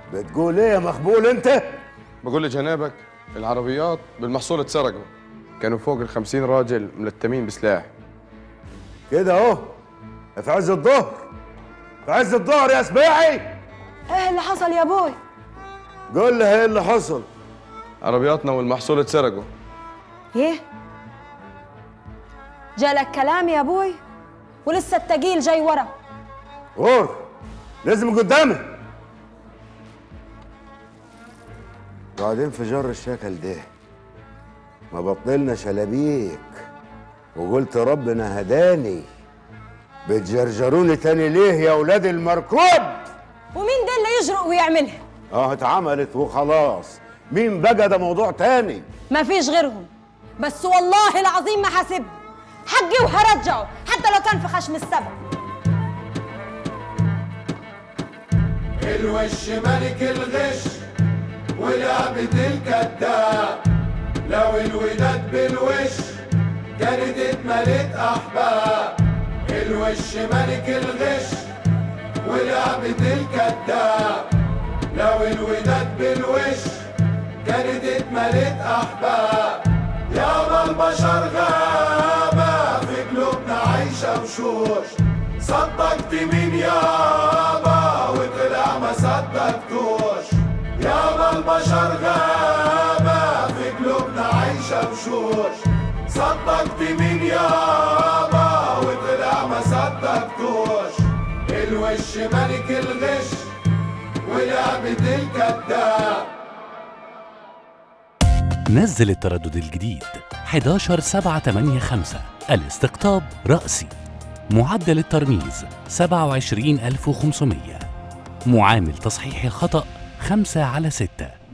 بتقول ايه يا مخبول انت؟ بقول لجنابك العربيات بالمحصول اتسرقوا كانوا فوق ال 50 راجل ملتمين بسلاح كده اهو في عز الظهر في عز الظهر يا سبيعي ايه اللي حصل يا ابوي قول لها ايه اللي حصل عربياتنا والمحصول اتسرقوا ايه جالك كلام يا ابوي ولسه التقيل جاي ورا غور لازم قدامي قاعدين في جر الشكل ده ما بطلنا شلابيك وقلت ربنا هداني بتجرجروني تاني ليه يا ولاد المركوب ومين ده اللي يجرؤ ويعملها اه اتعملت وخلاص مين بقى ده موضوع تاني ما فيش غيرهم بس والله العظيم ما حاسب حقي وهرجعه حتى لو كان في خشم السبع الوش ملك الغش ولعبة الكذاب لو الوداد بالوش كانت اتملت احباب الوش ملك الغش ولعبة الكذاب لو الوداد بالوش كانت اتملت احباب يابا البشر غابة في قلوبنا عايشة وشوش صدقت مين يابا وطلع ما صدقتوش يابا البشر غابة في قلوبنا عايشة وشوش صدقت مين يابا وطلع ما صدقتوش الوش ملك الغش ولعبة الكذاب نزل التردد الجديد 11785 الاستقطاب رأسي معدل الترميز 27500 معامل تصحيح الخطأ 5 على 6